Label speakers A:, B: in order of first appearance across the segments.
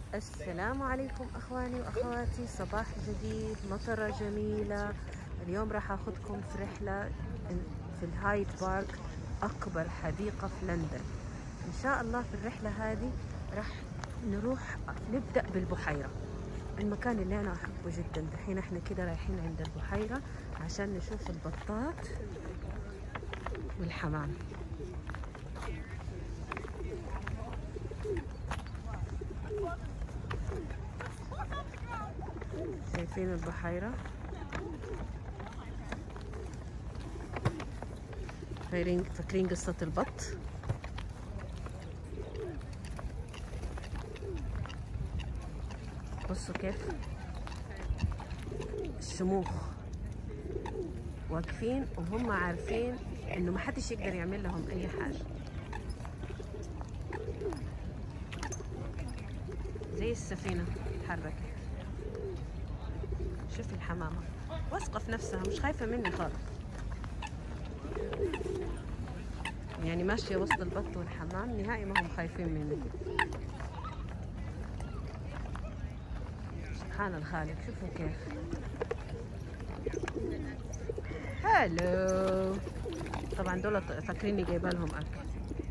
A: السلام عليكم اخواني واخواتي صباح جديد مطره جميله اليوم راح اخذكم في رحله في الهايد بارك اكبر حديقه في لندن ان شاء الله في الرحله هذه راح نروح نبدا بالبحيره المكان اللي انا احبه جدا دحين احنا كده رايحين عند البحيره عشان نشوف البطات والحمام شايفين البحيرة فاكرين فاكرين قصة البط بصوا كيف الشموخ واقفين وهم عارفين انه ما حدش يقدر يعمل لهم اي حاجه زي السفينه تتحرك شوفي الحمامه واثقه في نفسها مش خايفه مني خالص يعني ماشيه وسط البط والحمام نهائي ما هم خايفين مني سبحان الخالق شوفوا كيف هلو طبعا دول فاكريني جايبه لهم اكل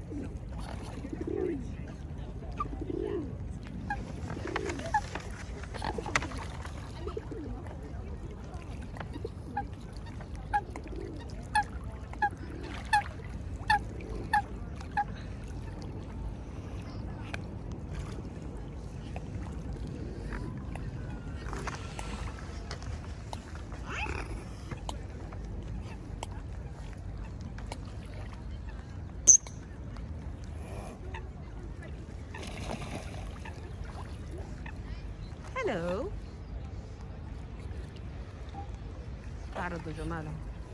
A: هلو تعرضوا جمالهم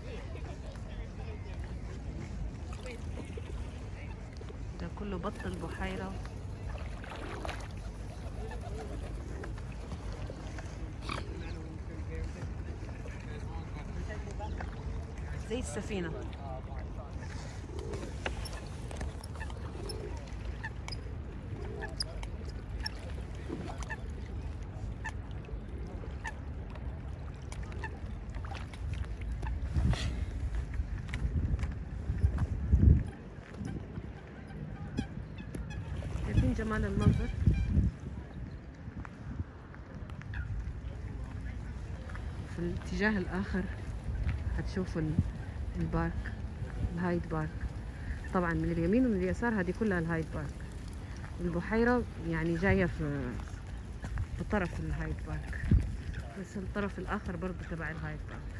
A: ده كله بط البحيرة زي السفينة شايفين جمال المنظر في الاتجاه الآخر هتشوفوا ال- البارك الهايد بارك طبعا من اليمين ومن اليسار هذه كلها الهايد بارك البحيرة يعني جاية في في طرف الهايد بارك بس الطرف الآخر برضو تبع الهايد بارك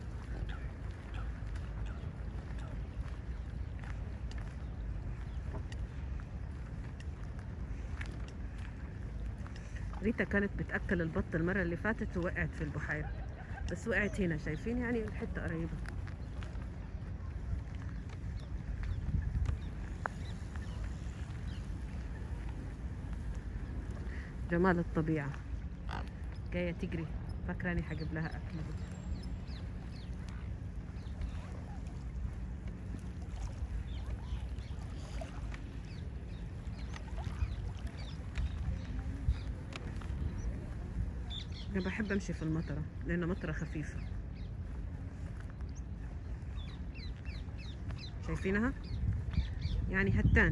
A: ريتا كانت بتأكل البط المرة اللي فاتت ووقعت في البحيرة بس وقعت هنا شايفين يعني الحتة قريبة جمال الطبيعة جاية تجري فاكراني حجيب لها أكل أنا بحب أمشي في المطرة لأنها مطرة خفيفة شايفينها؟ يعني هتان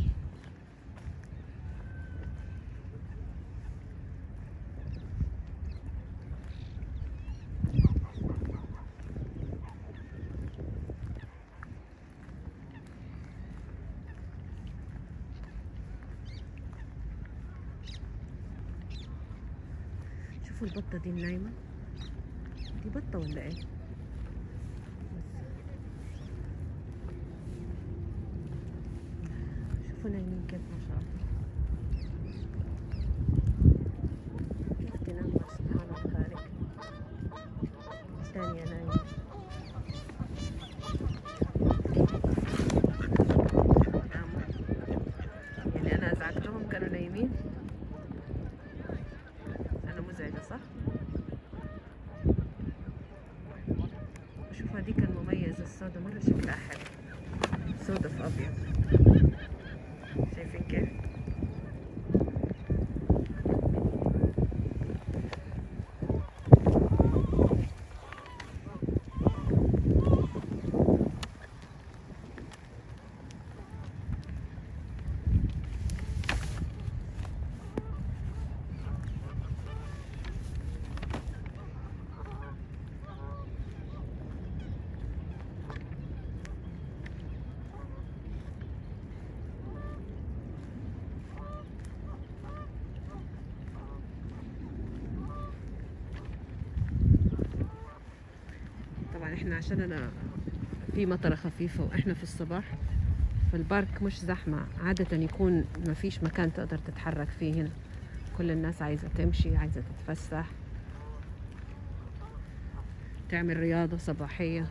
A: شوفوا البطة دي نايمة دي بطة ولا ايه؟ شوفوا نايمين كيف ما شاء الله كيف تنام بس سبحان الخالق الثانية نايمة يعني أنا أزعجتهم كانوا نايمين أنا مزعجة صح؟ شوف هذيك المميزة السوداء مرة شكلها حلو سوداء في أبيض شايفين كيف؟ احنا عشان انا في مطره خفيفه واحنا في الصباح فالبارك مش زحمه عاده يكون ما فيش مكان تقدر تتحرك فيه هنا كل الناس عايزه تمشي عايزه تتفسح تعمل رياضه صباحيه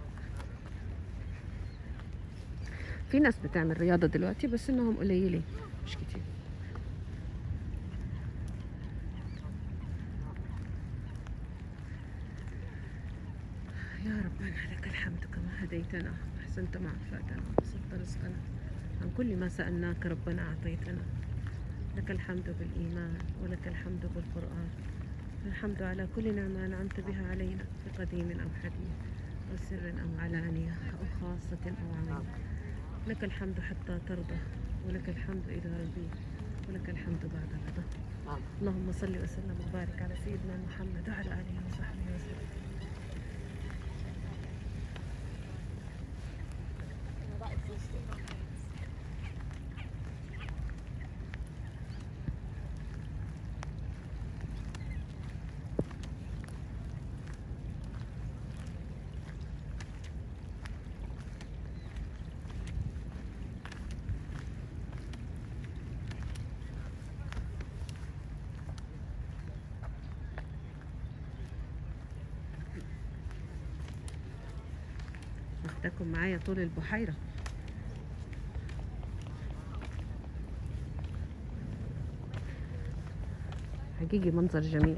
A: في ناس بتعمل رياضه دلوقتي بس انهم قليلين مش كتير يا ربنا لك الحمد كما هديتنا أحسنت ما عفاتنا وبسطت رزقنا عن كل ما سألناك ربنا أعطيتنا لك الحمد بالإيمان ولك الحمد بالقرآن الحمد على كل نعمة أنعمت بها علينا في قديم أو حديث أو سر أو علانية أو خاصة أو عامة لك الحمد حتى ترضى ولك الحمد إذا رضيت ولك الحمد بعد الرضا اللهم صل وسلم وبارك على سيدنا محمد وعلى آله وصحبه وسلم واخداكم معايا طول البحيرة حقيقي منظر جميل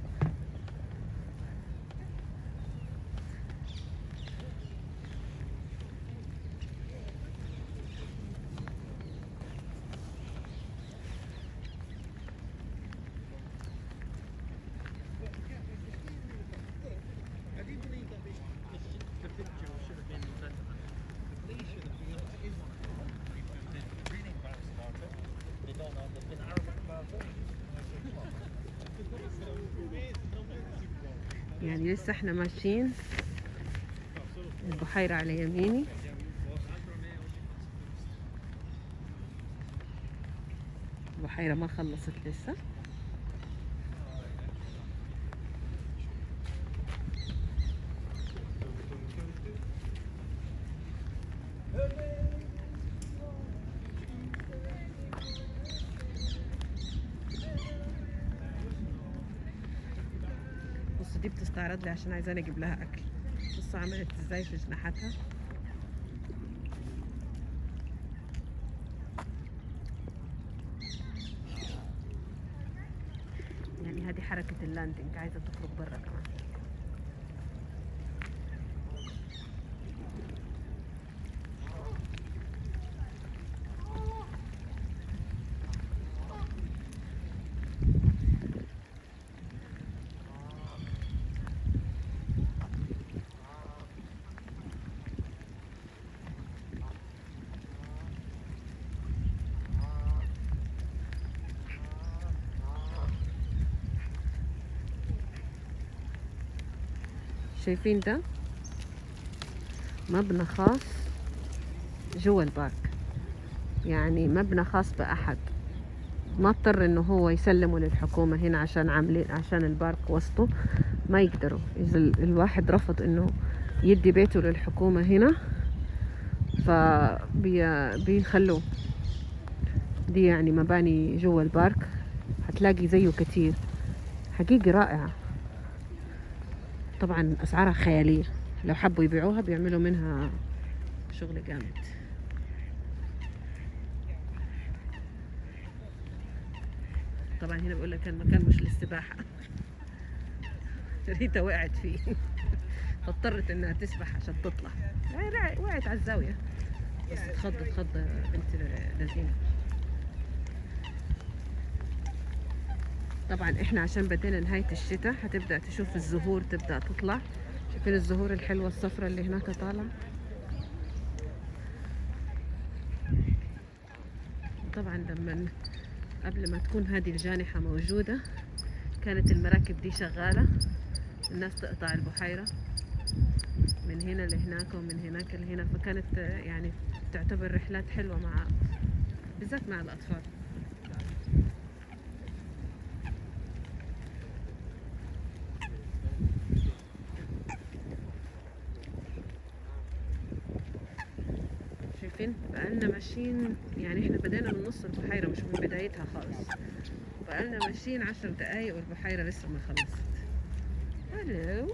B: I do believe that the, the, the picture should have been better. The police should have been, it is one of them. They've been really embarrassed about it. They don't know, they've been arrogant about it.
A: يعني لسه احنا ماشيين البحيرة على يميني البحيرة ما خلصت لسه بص دي بتستعرض لي عشان عايزاني اجيب لها اكل بص عملت ازاي في جناحاتها يعني هذه حركة اللاندنج عايزة تخرج برا كمان شايفين ده مبنى خاص جوا البارك يعني مبنى خاص بأحد ما اضطر انه هو يسلمه للحكومة هنا عشان عاملين عشان البارك وسطه ما يقدروا اذا ال- الواحد رفض انه يدي بيته للحكومة هنا فبيخلوه دي يعني مباني جوا البارك هتلاقي زيه كتير حقيقي رائعة طبعا اسعارها خياليه لو حبوا يبيعوها بيعملوا منها شغل جامد طبعا هنا بقول لك المكان مش للسباحه ريتا وقعت فيه فاضطرت انها تسبح عشان تطلع يعني رع- وقعت على الزاويه بس اتخضت خضه بنت لذينه طبعا احنا عشان بدينا نهاية الشتاء هتبدأ تشوف الزهور تبدأ تطلع شايفين الزهور الحلوة الصفرة اللي هناك طالعة طبعا لما قبل ما تكون هذه الجانحة موجودة كانت المراكب دي شغالة الناس تقطع البحيرة من هنا لهناك ومن هناك لهنا فكانت آه، يعني تعتبر رحلات حلوة مع بالذات مع الأطفال بقالنا ماشيين يعني احنا بدينا من نص البحيرة مش من بدايتها خالص بقالنا ماشيين عشر دقايق والبحيرة لسه ما خلصت هلو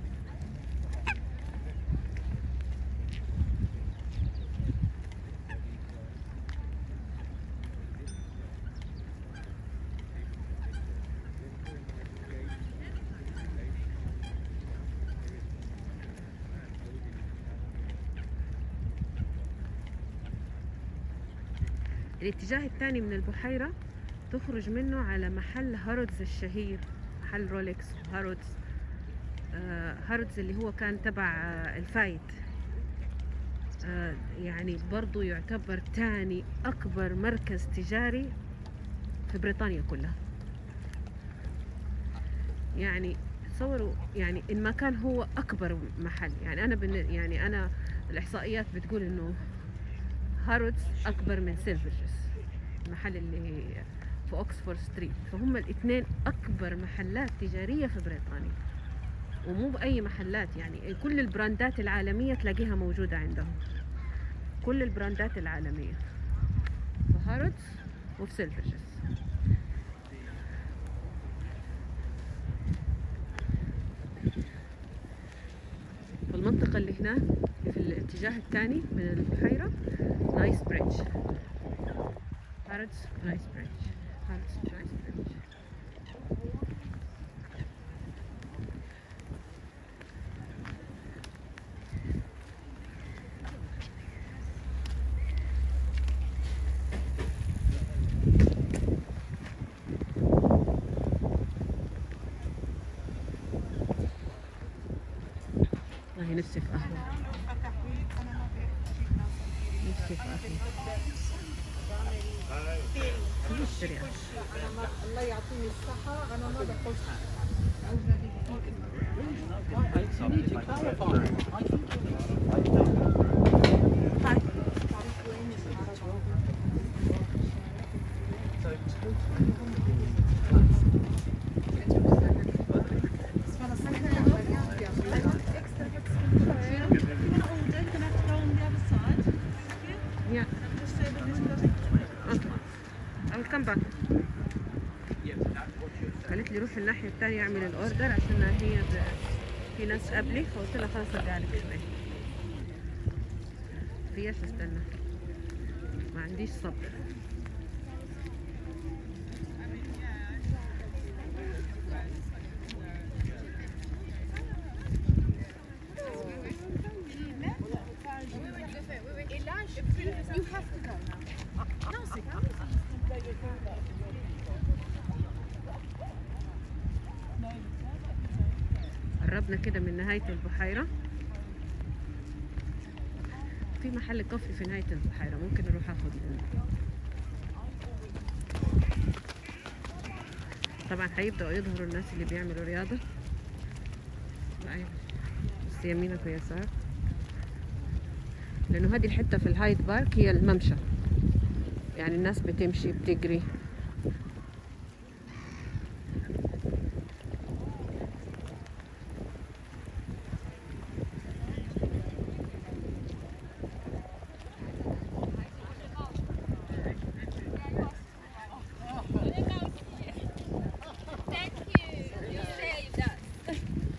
A: الاتجاه الثاني من البحيرة تخرج منه على محل هارودز الشهير محل رولكس هارودز آه هارودز اللي هو كان تبع آه الفايت آه يعني برضو يعتبر تاني أكبر مركز تجاري في بريطانيا كلها يعني تصوروا يعني المكان هو أكبر محل يعني أنا بن يعني أنا الإحصائيات بتقول إنه هارودز أكبر من سيلفرجز المحل اللي في أوكسفورد ستريت فهم الاثنين أكبر محلات تجارية في بريطانيا ومو بأي محلات يعني كل البراندات العالمية تلاقيها موجودة عندهم كل البراندات العالمية في هارودز وفي سيلفرجز في المنطقة اللي هناك في الاتجاه الثاني من البحيرة نايس بريدج هارودز نايس بريدج هارودز نايس بريدج والله نفسي في قهوة نفسي في قهوة خليني اشتري قهوة
C: الله يعطيني الصحة أنا ما باكل
A: Yeah. Okay. I will come back. قالت لي روح الناحية التانية اعمل الاوردر عشان هي ب... في ناس قبلي فقلت لها خلاص ارجع لك شوي فيش استنى ما عنديش صبر
C: You have to go now. No, sit down.
A: قربنا كده من نهاية البحيرة في محل كوفي في نهاية البحيرة ممكن نروح اخد منه طبعا هيبدأوا يظهروا الناس اللي بيعملوا رياضة أيوة. بس يمينك ويسار لأنه هذه الحتة في الهايد بارك هي الممشى يعني الناس بتمشي بتجري
D: Thank you. You saved us.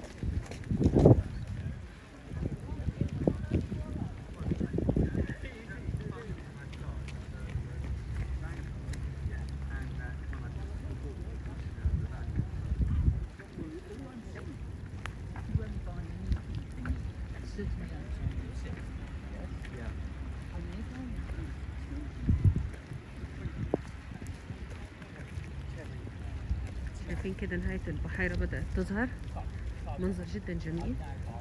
A: شايفين كده نهاية البحيرة بدأت تظهر منظر جدا جميل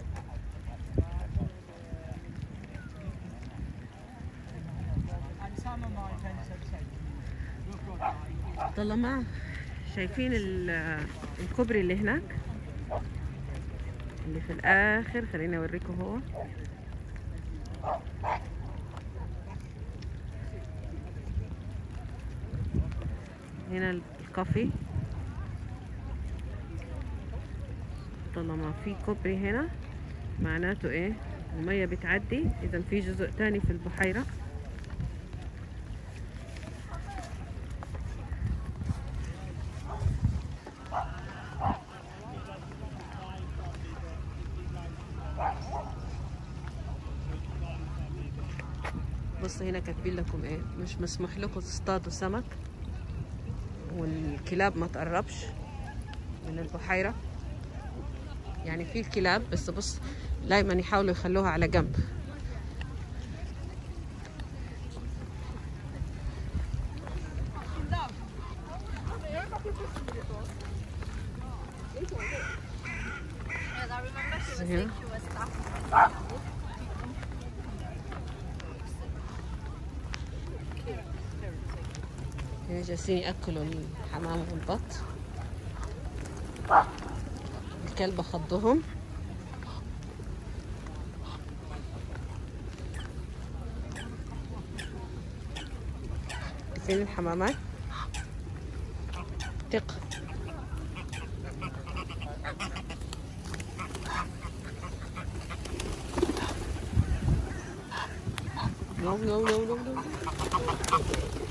A: طالما شايفين ال- الكوبري اللي هناك اللي في الآخر خليني أوريكم هو هنا الكافي طالما في كوبري هنا معناته ايه المية بتعدي اذا في جزء تاني في البحيرة بصوا هنا كاتبين لكم ايه مش مسموح لكم تصطادوا سمك والكلاب ما تقربش من البحيرة يعني في الكلاب بس بص دايما يحاولوا يخلوها على جنب
D: Yeah, I remember she was
A: Yeah.
D: saying she was stuck.
A: هنا جالسين ياكلوا الحمام والبط الكلب خضهم فين الحمامات تق No, no, no, no, no.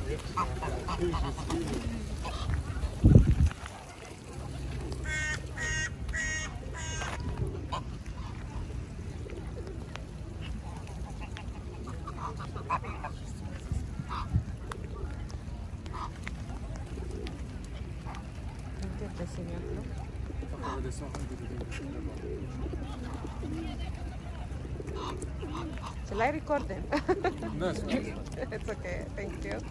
A: كيف جالسين ياكلوا؟ Shall I record them?
E: No, it's fine.
A: It's okay, thank you.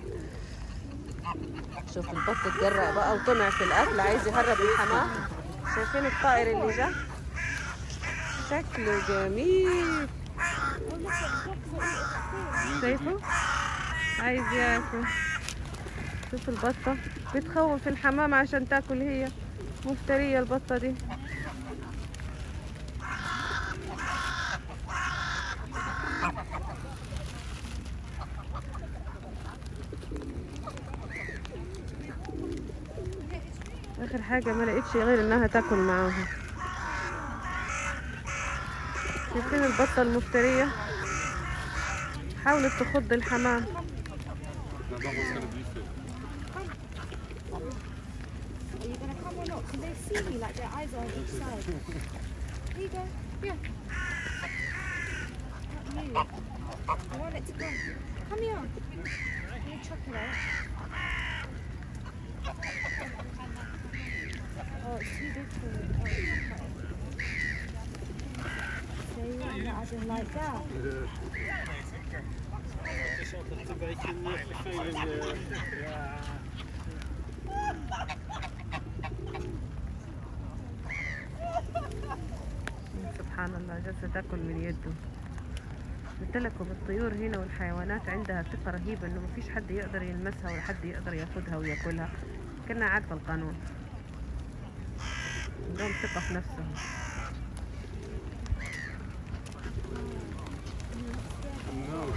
A: شوف البط اتجرأ بقى وطمع في الأكل عايز يهرب الحمام شايفين الطائر اللي جا؟ شكله جميل شايفه؟ عايز ياكل شوف البطة بتخوف الحمام عشان تاكل هي مفترية البطة دي آخر حاجة ما لقيتش غير إنها تاكل معاهم شايفين البطة المفترية حاولت تخض الحمام
E: Now that one's gonna be fit.
C: Are you gonna come or not? Can they see me like their eyes are on each side? Here you go. Here. Not you. I want it to go. Come here. Let me chuck it out. Oh, it's too big for me. Oh, okay. See, I didn't like that.
B: Het is altijd een beetje een vervelende... Ja.
A: سبحان الله جالسة تاكل من يده قلت لكم الطيور هنا والحيوانات عندها ثقة رهيبة انه ما فيش حد يقدر يلمسها ولا حد يقدر ياخدها وياكلها كنا عارفة القانون عندهم ثقة في نفسهم
E: No.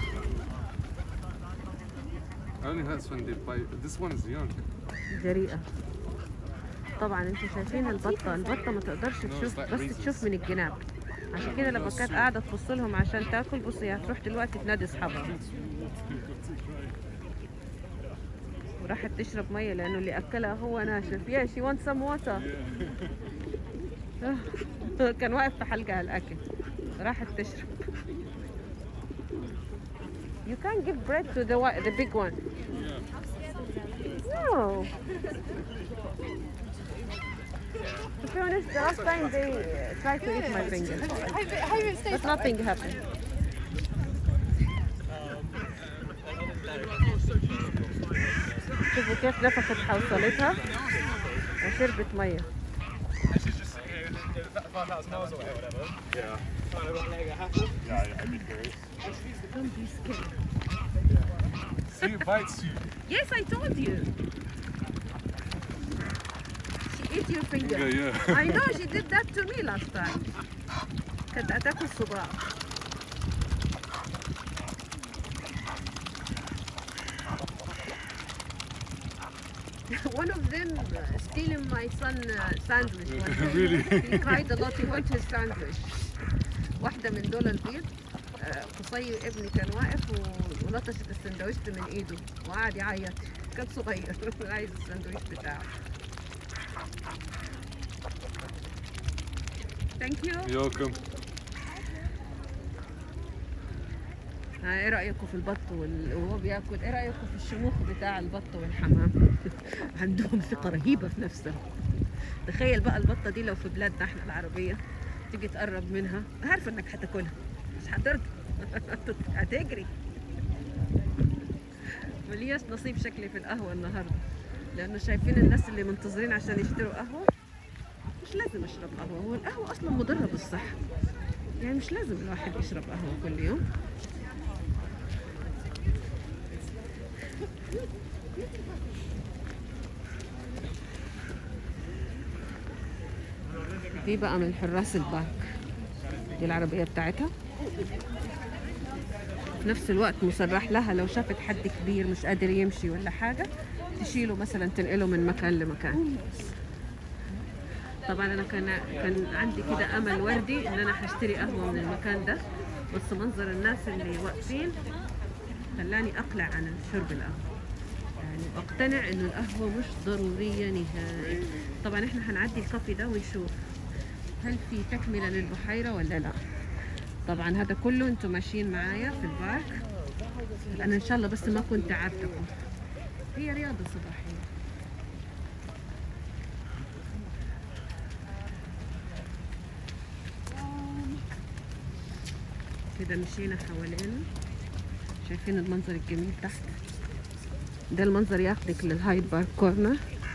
E: Only hurts when they bite. This one is young.
A: جريئة طبعا انتوا شايفين البطة البطة ما تقدرش تشوف بس تشوف من الجناب عشان كده لما كانت قاعدة تبص لهم عشان تاكل بصي هتروح دلوقتي تنادي اصحابها وراحت تشرب مية لأنه اللي أكلها هو ناشف yeah she wants some water كان واقف في حلقها الأكل راحت تشرب You can't give bread to the wa- the big one. No. To be honest, the last time they uh, tried to eat my finger,
C: Hope it, hope it stays
A: but nothing happened. شوفوا كيف نفخت حوصلتها وشربت مية.
B: She's just sitting here in 5,000 miles away or whatever.
E: Yeah.
B: Trying to let her happen.
E: Yeah, yeah, I'd be curious.
A: Don't be scared.
E: See, it bites you.
A: Yes, I told you. She ate your finger.
E: Yeah, yeah.
A: I know she did that to me last time. كانت هتاكل صباع. One of them uh, stealing my son uh, sandwich. one day.
E: Really?
A: He cried a lot. He wanted his sandwich. واحدة من دول البيض آه، قصي ابني كان واقف و- ولطشت السندوتش من ايده وقعد يعيط كان صغير عايز السندوتش بتاعه Thank you.
E: You're welcome.
A: آه، ايه رايكم في البط وال- وهو بياكل ايه رايكم في الشموخ بتاع البط والحمام عندهم ثقه رهيبه في نفسهم تخيل بقى البطه دي لو في بلادنا احنا العربيه تيجي تقرب منها عارفه انك هتاكلها مش هترضى هتجري ملياش نصيب شكلي في القهوه النهارده لانه شايفين الناس اللي منتظرين عشان يشتروا قهوه مش لازم اشرب قهوه هو القهوه اصلا مضره بالصحه يعني مش لازم الواحد يشرب قهوه كل يوم دي بقى من حراس البارك دي العربية بتاعتها في نفس الوقت مسرح لها لو شافت حد كبير مش قادر يمشي ولا حاجة تشيله مثلا تنقله من مكان لمكان طبعا انا كان كان عندي كده امل وردي ان انا هشتري قهوه من المكان ده بس منظر الناس اللي واقفين خلاني اقلع عن شرب القهوه يعني اقتنع انه القهوه مش ضروريه نهائي طبعا احنا هنعدي الكافي ده ونشوف هل في تكمله للبحيره ولا لا طبعا هذا كله انتم ماشيين معايا في البارك انا ان شاء الله بس ما كنت تعبتكم هي رياضه صباحيه كده مشينا حوالينا شايفين المنظر الجميل تحت ده المنظر ياخدك للهايد بارك كورنر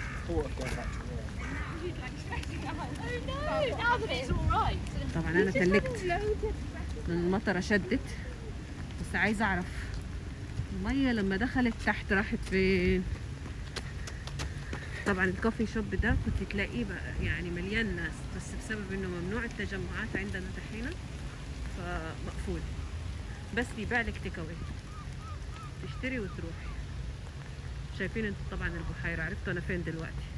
D: Now that it's all right.
A: طبعا انا تلكت من المطره شدت بس عايزه اعرف الميه لما دخلت تحت راحت فين طبعا الكوفي شوب ده كنت تلاقيه بقى يعني مليان ناس بس بسبب انه ممنوع التجمعات عندنا دحين فمقفول بس بيبيع لك تيك أواي. تشتري وتروح شايفين انتوا طبعا البحيره عرفتوا انا فين دلوقتي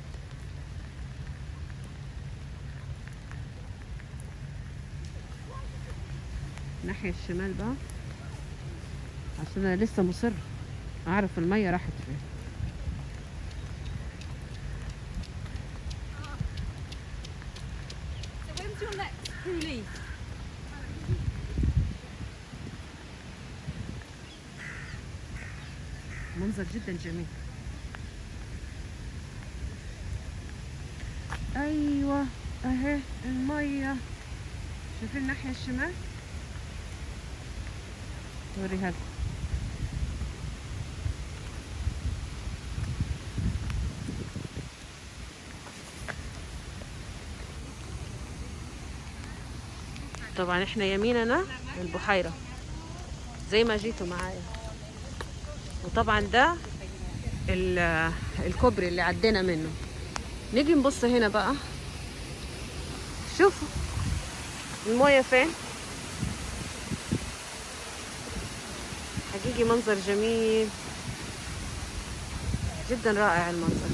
A: ناحية الشمال بقى عشان انا لسه مصر اعرف المية راحت فين
D: So when's your next cruise?
A: منظر جدا جميل ايوه اهي المية شايفين الناحية الشمال وريها لكم طبعا احنا يميننا البحيرة زي ما جيتوا معايا وطبعا ده ال- الكوبري اللي عدينا منه نيجي نبص هنا بقى شوفوا المويه فين حقيقي منظر جميل جدا رائع المنظر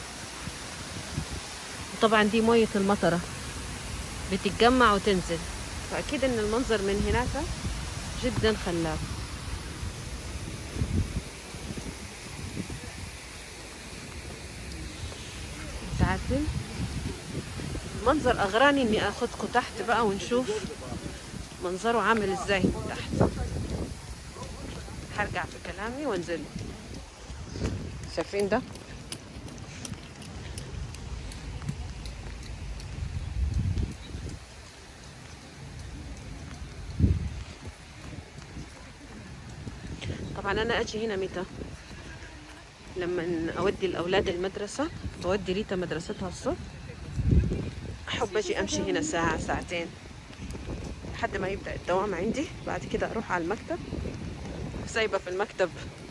A: وطبعا دي موية المطرة بتتجمع وتنزل فأكيد إن المنظر من هناك جدا خلاب انت عارفين المنظر اغراني اني اخدكم تحت بقى ونشوف منظره عامل ازاي من تحت هرجع في كلامي وانزل شايفين ده طبعا انا اجي هنا متى لما اودي الاولاد المدرسه اودي ريتا مدرستها الصبح احب اجي امشي هنا ساعه ساعتين لحد ما يبدا الدوام عندي بعد كده اروح على المكتب سايبه في المكتب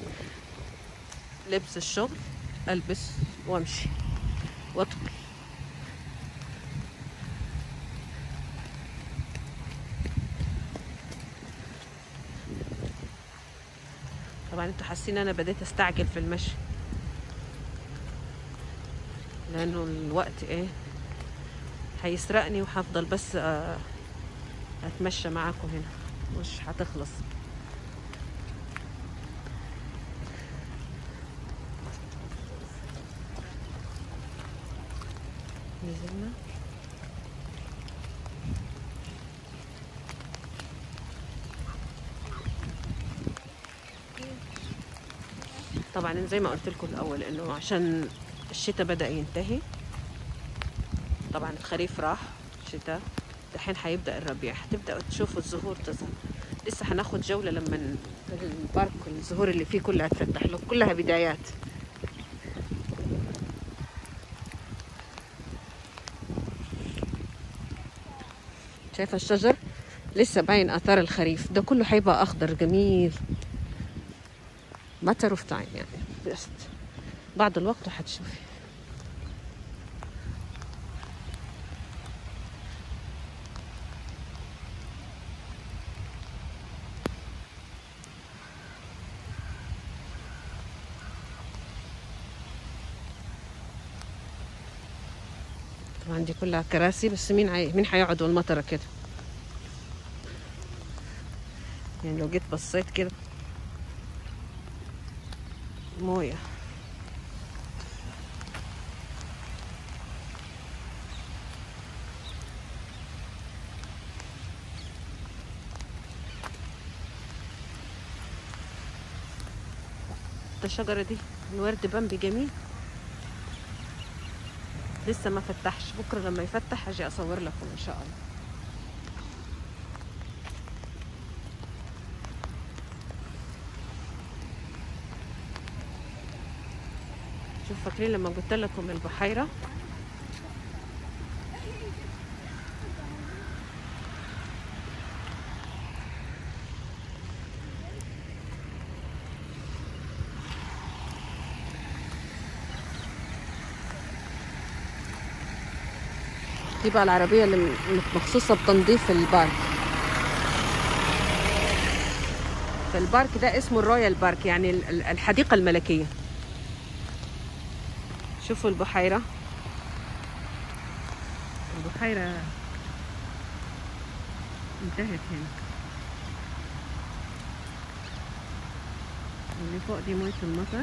A: لبس الشغل البس وامشي وادخل طبعا انتوا حاسين انا بديت استعجل في المشي لانه الوقت ايه هيسرقني وهفضل بس آه، اتمشى معاكم هنا مش هتخلص نزلنا طبعا زي ما قلت لكم الاول انه عشان الشتاء بدا ينتهي طبعا الخريف راح شتاء دحين حيبدا الربيع حتبداوا تشوفوا الزهور تظهر لسه هناخد جوله لما ن- البارك الزهور اللي فيه كلها تفتح له كلها بدايات شايفه الشجر لسه باين اثار الخريف ده كله حيبقى اخضر جميل matter of time يعني بس بعد الوقت وحتشوفي طبعا دي كلها كراسي بس مين عاي... مين حيقعد والمطره كده يعني لو جيت بصيت كده مويه ده الشجرة دي الورد بامبي جميل لسه ما فتحش بكرة لما يفتح هاجي أصور لكم إن شاء الله شوف فاكرين لما قلت لكم البحيرة دي بقى العربية اللي م- مخصوصة بتنظيف البارك فالبارك ده اسمه الرويال بارك يعني ال- ال- الحديقة الملكية شوفوا البحيرة البحيرة انتهت هنا واللي فوق دي مية المطر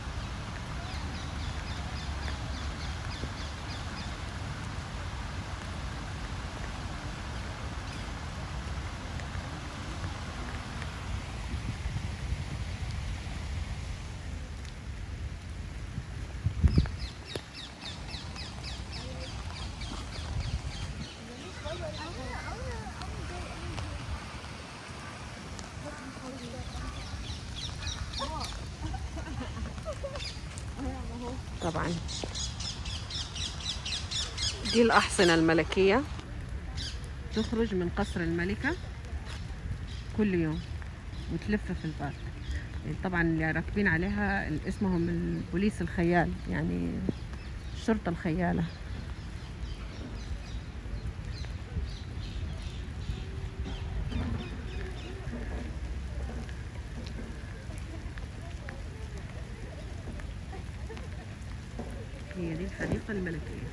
A: طبعا دي الأحصنة الملكية تخرج من قصر الملكة كل يوم وتلف في البارك يعني طبعا اللي راكبين عليها اسمهم البوليس الخيال يعني الشرطة الخيالة هي دي الحديقة الملكية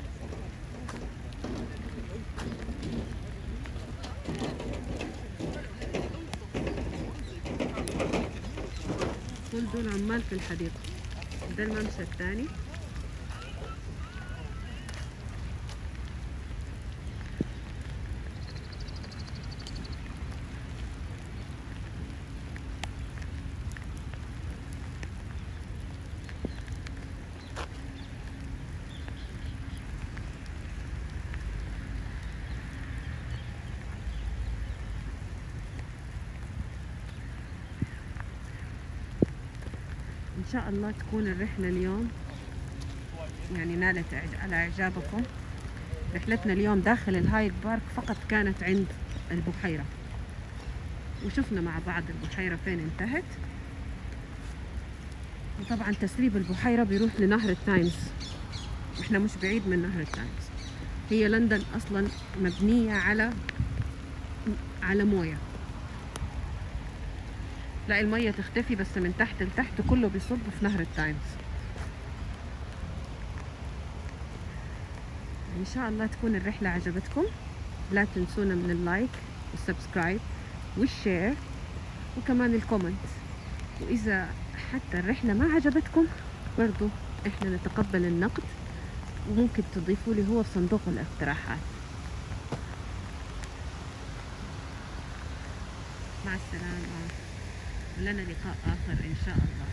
A: كل دول عمال في الحديقة ده الممشى الثاني إن شاء الله تكون الرحلة اليوم يعني نالت إعج- على إعجابكم رحلتنا اليوم داخل الهايد بارك فقط كانت عند البحيرة وشفنا مع بعض البحيرة فين انتهت وطبعا تسريب البحيرة بيروح لنهر التايمز احنا مش بعيد من نهر التايمز هي لندن اصلا مبنية على على مويه تلاقي المية تختفي بس من تحت لتحت كله بيصب في نهر التايمز ان شاء الله تكون الرحلة عجبتكم لا تنسونا من اللايك والسبسكرايب والشير وكمان الكومنت واذا حتى الرحلة ما عجبتكم برضو احنا نتقبل النقد وممكن تضيفوا لي هو في صندوق الاقتراحات مع السلامة ولنا لقاء آخر إن شاء الله